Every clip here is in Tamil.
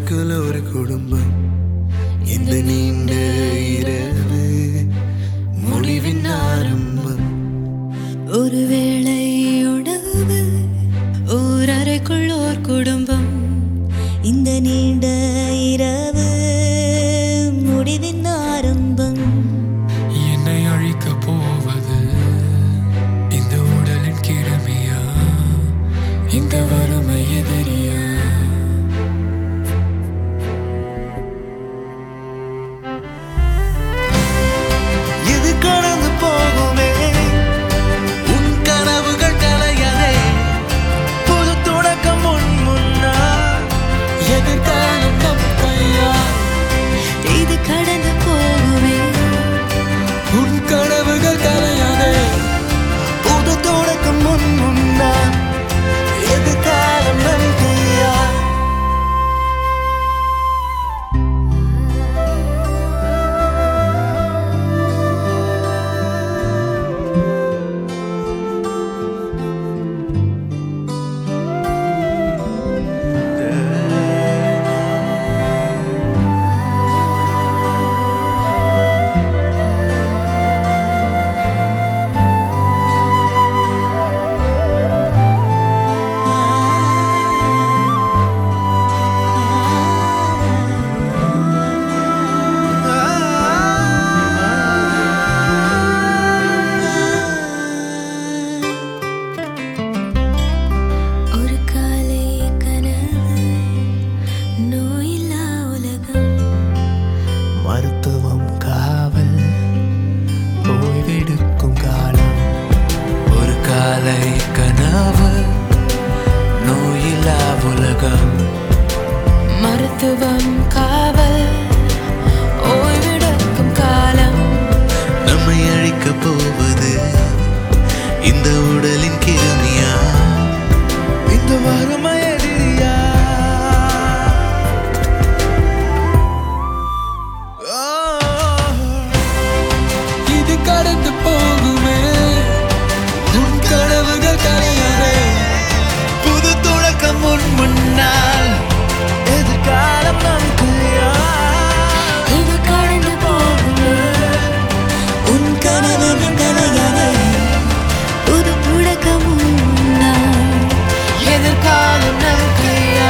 அறைக்குள் ஒரு குடும்பம் இந்த நீண்ட இரவு முடிவின் ஆரம்பம் ஒருவேளை உணவு ஓர் அறைக்குள் ஓர் குடும்பம் இந்த நீண்ட இரவு முடிவின் ஆரம்பம் என்னை அழிக்கப் போவது இந்த உடலின் கிருமியா இந்த வறுமை எதிரியா இது கடந்து போகுமே உன் கனவுகள் கலையதே புது தொடக்கம் முன் முன்னா எதிர்காலம் நம் கையா இது கடந்து போகுமே உன் கனவுகள் கலையாதே புது தொடக்கம் முன் முன்னா எதிர்காலம் நம் கையா ஒரு காலை கனவு நோயில்லா உலகம் மருத்துவம் காவல் ஓய்வெடுக்கும் காலம் ஒரு காலை கனவு நோயில்லா உலகம் மருத்துவம் காவல் ஓய்வெடுக்கும் காலம் நம்மை அழிக்கப் போவது இந்த உடலின் கிருமியா இந்த வறுமை எதிரியா இது கடந்து போகுமே உன் கனவுகள் கலையாதே புது தொடக்கம் முன் முன்னால் எதிர்காலம் நம் கையா இது கடந்து போகுமே உன் கனவுகள் கலையாதே புது தொடக்கம் உண்டாய். எதிர்காலம் நம் கையா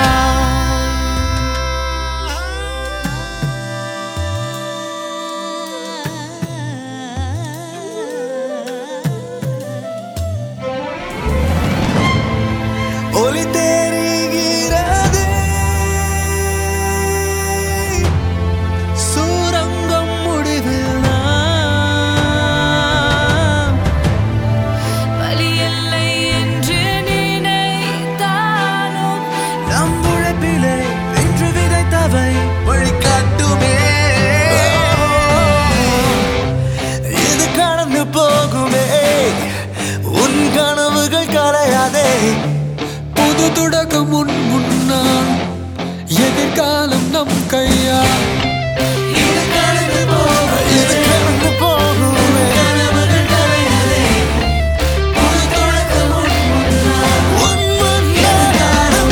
ஒளி தெரிகிறது சூரங்கம் முடிவில் நாம் வலி இல்லை என்று நினைத்தாலும் நம் உழைப்பிலே இன்று விதைத்தவை வழிகாட்டுமே இது கடந்து போகுமே உன் கனவுகள் கலையாதே புது தொடக்கம் முன் முன்னால் எதிர்காலம் நம் கையா இது கடந்து போகுமே இது கடந்து போகுமே கனவுகள் கலையாதே புது தொடக்கம் முன் முன்னால் உன் முன்னால்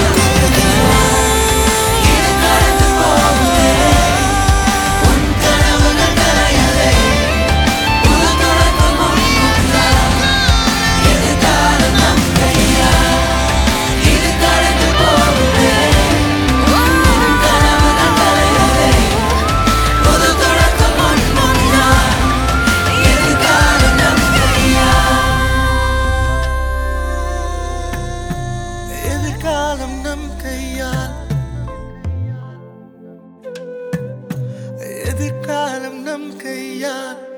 இது கடந்து போகுமே உன் கனவுகள் கலையாதே புது தொடக்கம் முன் முன்னால் எதிர்காலம் நம் கையா இது கடந்து போகுமே உன் கனவுகள் கலையாதே புது தொடக்கம் முன் முன்னால் எதிர்காலம் நம் கையா எதிர்காலம் நம் கையால் எதிர்காலம் நம் கையால்